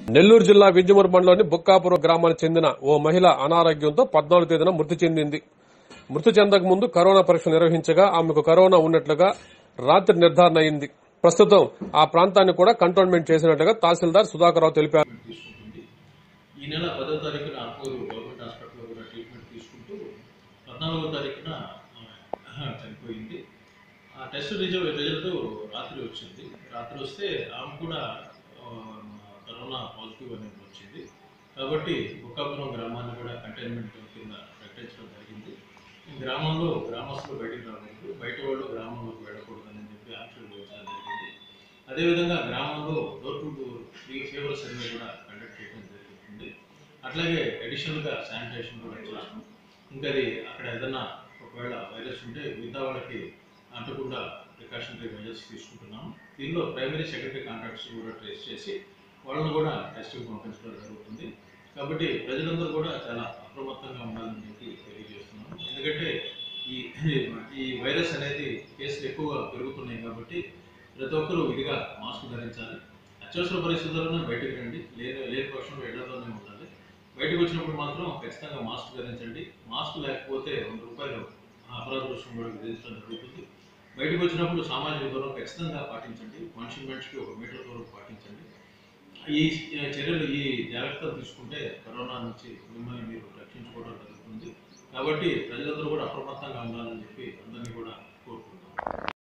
నెల్లూరు జిల్లా వింజమూరు మండలంలోని బుక్కాపురం గ్రామానికి చెందిన ఓ మహిళ అనారోగ్యంతో పద్నాలుగు తేదీన మృతి చెందింది మృతి చెందక ముందు కరోనా పరీక్ష నిర్వహించగా ఆమెకు కరోనా ఉన్నట్లుగా రాత్రి నిర్ధారణ అయింది ప్రస్తుతం ఆ ప్రాంతాన్ని కూడా కంటోన్మెంట్ చేసినట్లుగా తహసీల్దార్ సుధాకర్రావు తెలిపారు తీసుకుంటుంది ఈ నెల పదో తారీఖున ఆర్మూరు గవర్నమెంట్ హాస్పిటల్లో కూడా ట్రీట్మెంట్ తీసుకుంటూ పద్నాలుగో తారీఖున ఆమె చనిపోయింది ఆ టెస్ట్ రిజల్ట్ రిజల్ట్ రాత్రి వచ్చింది రాత్రి వస్తే ఆమె కూడా ఆ, కరోనా పాజిటివ్ అనేది వచ్చింది కాబట్టి బుక్కాపురం గ్రామాన్ని కూడా కంటైన్మెంట్ కింద ప్రకటించడం జరిగింది ఈ గ్రామంలో గ్రామస్తులు బయటికి రాకూడదు బయట వాళ్ళు గ్రామంలోకి వెళ్ళకూడదని చెప్పి ఆంక్షలు విధించడం జరిగింది అదేవిధంగా గ్రామంలో door to door free fever survey కూడా కండక్ట్ చేయడం జరుగుతుంది అట్లాగే అడిషనల్గా శానిటేషన్ కూడా చేస్తాం ఇంకా అది అక్కడ ఏదైనా ఒకవేళ వైరస్ ఉంటే మిగతా వాళ్ళకి అంటకుండా ప్రికాషనరీ మెజర్స్ తీసుకుంటున్నాం దీనిలో ప్రైమరీ సెకండరీ కాంటాక్ట్స్ కూడా ట్రేస్ చేసి వాళ్ళని కూడా టెస్ట్కి పంపించడం జరుగుతుంది కాబట్టి ప్రజలందరూ కూడా చాలా అప్రమత్తంగా ఉండాలని చెప్పి తెలియజేస్తున్నాం ఎందుకంటే ఈ ఈ వైరస్ అనేది కేసులు ఎక్కువగా పెరుగుతున్నాయి కాబట్టి ప్రతి ఒక్కరూ విడిగా మాస్క్ ధరించాలి అత్యవసర పరిస్థితుల్లోనే బయటకు రండి లేని లేని పక్షంలో ఇళ్లలోనే ఉండాలి బయటకు వచ్చినప్పుడు మాత్రం ఖచ్చితంగా మాస్క్ ధరించండి మాస్క్ లేకపోతే వంద రూపాయలు అపరాధ రుసుము కూడా విధించడం జరుగుతుంది బయటకు వచ్చినప్పుడు సామాజిక దూరం ఖచ్చితంగా పాటించండి మనిషి మనిషికి ఒక మీటర్ దూరం పాటించండి ఈ చర్యలు ఈ జాగ్రత్తలు తీసుకుంటే కరోనా నుంచి మిమ్మల్ని మీరు రక్షించుకోవడం జరుగుతుంది కాబట్టి ప్రజలందరూ కూడా అప్రమత్తంగా ఉండాలని చెప్పి అందరినీ కూడా కోరుకుంటున్నాం